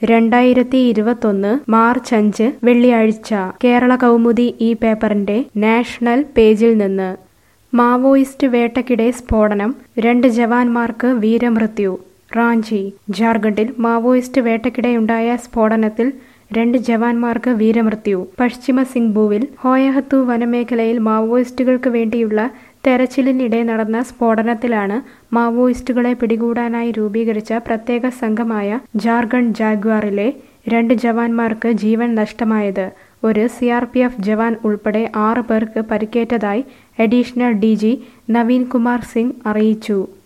രണ്ടായിരത്തി ഇരുപത്തൊന്ന് മാർച്ച് അഞ്ച് വെള്ളിയാഴ്ച കേരള കൗമുദി ഈ പേപ്പറിന്റെ നാഷണൽ പേജിൽ നിന്ന് മാവോയിസ്റ്റ് വേട്ടക്കിടെ സ്ഫോടനം രണ്ട് ജവാന്മാർക്ക് വീരമൃത്യു റാഞ്ചി ജാർഖണ്ഡിൽ മാവോയിസ്റ്റ് വേട്ടക്കിടെയുണ്ടായ സ്ഫോടനത്തിൽ രണ്ട് ജവാന്മാർക്ക് വീരമൃത്യു പശ്ചിമ സിംഗ്ബുവിൽ ഹോയഹത്തു വനമേഖലയിൽ മാവോയിസ്റ്റുകൾക്ക് വേണ്ടിയുള്ള തെരച്ചിലിനിടെ നടന്ന സ്ഫോടനത്തിലാണ് മാവോയിസ്റ്റുകളെ പിടികൂടാനായി രൂപീകരിച്ച പ്രത്യേക സംഘമായ ജാർഖണ്ഡ് ജാഗ്വാറിലെ രണ്ട് ജവാന്മാർക്ക് ജീവൻ നഷ്ടമായത് ഒരു C R P F jawan ഉൾപ്പെടെ ആറ് പേർക്ക് പരിക്കേറ്റതായി additional D G Naveen Kumar Singh അറിയിച്ചു